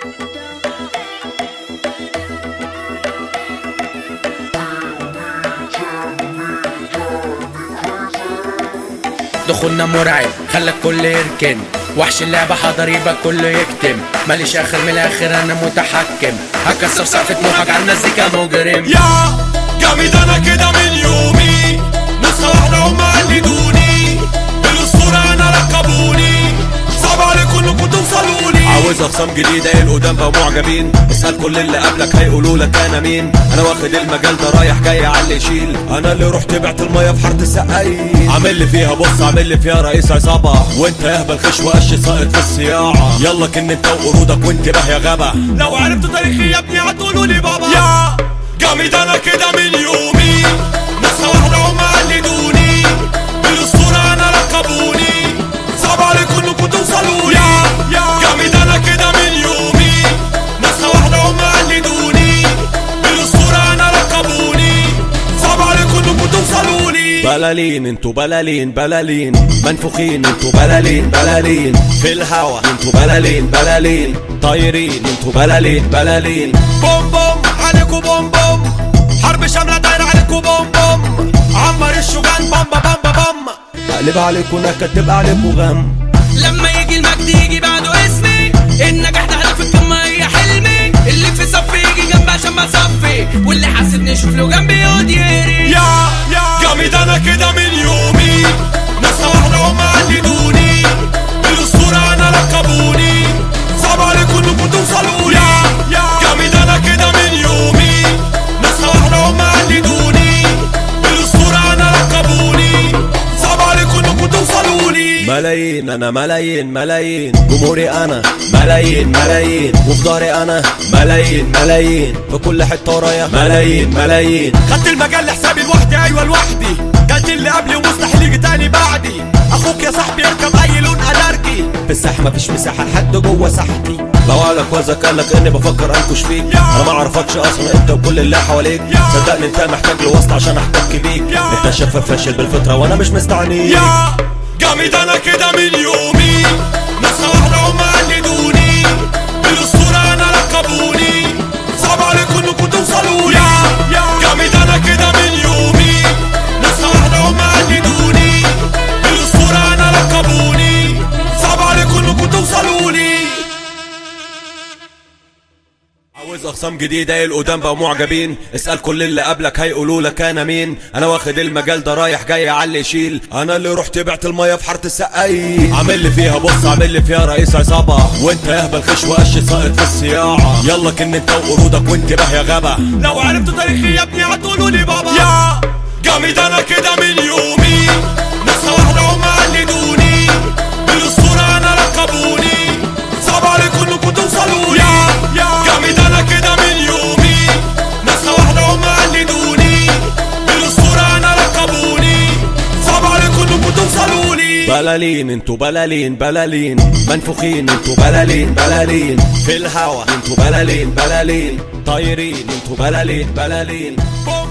دخولنا مرعب خلى الكل يركن وحش اللعبة حضر يبقى كله يكتم ماليش اخر من الاخر انا متحكم هكسر سقف طموحك على المزيكا مجرم يا جامد انا كده من يومي نسخة واحدة هم قلدوني بالاسطورة انا ركبوني صعب عليكم انكم توصلوني عاوز اخصام جديده القدام بقوا معجبين اسال كل اللي قبلك هيقولوا لك انا مين انا واخد المجال ده رايح جاي على اللي يشيل انا اللي رحت بعت الميه في حاره السقايين عامل لي فيها بص عامل لي فيها رئيس عصابه وانت يا هبل خش وقش ساقط في الصياعه يلا كن انت وقرودك وانتباه يا غبا لو عرفتوا تاريخي يا ابني هتقولوا لي بابا يا جامد انا كده من يومي نسخة واحدة هم قلدوني بالاسطورة انا ركبوني صعب عليكم انكم توصلوني يا جامد انا كده من يومي نسخة واحدة هم قلدوني بالاسطورة انا ركبوني صعب عليكم انكم توصلوني بلالين انتوا بلالين بلالين منفوخين انتوا بلالين بلالين في الهوا انتوا بلالين بلالين طايرين انتوا بلالين بلالين بوم بوم عليكم بوم بوم حرب شاملة دايرة عليكم بوم بوم عمر الشجان بامبا بامبا بام اقلب عليكم نكد تبقى عليكم غم لما يجي المجد يجي بعده اسمي النجاح ده هدف القمة هي حلمي اللي في صفي يجي جنبي عشان بصفي واللي حاسدني يشوف له جنبي يقعد يهري يا جامد انا كده من يومي نسخة واحدة هم قلدوني بالاسطورة انا ركبوني صعب عليكم انكم توصلوني جامد انا كده من يومي نسخة واحدة هم قلدوني بالاسطورة انا ركبوني صعب عليكم انكم توصلوني ملايين انا ملايين ملايين جمهوري انا ملايين ملايين وفي ظهري انا ملايين ملايين في كل حته ورايا ملايين ملايين خدت المجال لحسابي لوحدي ايوه لوحدي قلت اللي قبلي ومستحيل يجي تاني بعدي اخوك يا صاحبي يركب اي لون ادرجي في الساحه مفيش مساحه لحد جوه ساحتي لو قالك وزك قالك اني بفكر انكش فيك انا ما اعرفكش اصلا انت وكل اللي حواليك صدقني انت محتاج لوسط عشان احتك بيك انت شفاف فاشل بالفطره وانا مش مستعنيك يا جامد انا كده من يومي نسخة واحدة هم قلدوني بالاسطورة انا ركبوني صعب عليكم انكم توصلوني جامد انا كده من يومي نسخة واحدة هم قلدوني بالاسطورة انا ركبوني صعب عليكم انكم توصلوني عاوز اخصام جديده القدام بقوا معجبين اسال كل اللي قبلك هيقولوا لك انا مين انا واخد المجال ده رايح جاي على اللي يشيل انا اللي رحت بعت الميه في حاره السقايين عامل لي فيها بص عامل لي فيها رئيس عصابه وانت يا هبل خش وقش ساقط في الصياعه يلا كن انت وقرودك وانتباه يا غبا لو عرفتوا تاريخي يا ابني هتقولوا لي بابا يا جامد انا كده من يومي نسخة واحدة هم قلدوني بالاسطورة انا ركبوني صعب عليكم انكم توصلوني جامد انا كده من يومي نسخة واحدة هم قلدوني بالاسطورة انا ركبوني صعب عليكم انكم توصلوني بلالين انتوا بلالين بلالين منفوخين انتوا بلالين بلالين في الهوا انتوا بلالين بلالين طايرين انتوا بلالين بلالين بوم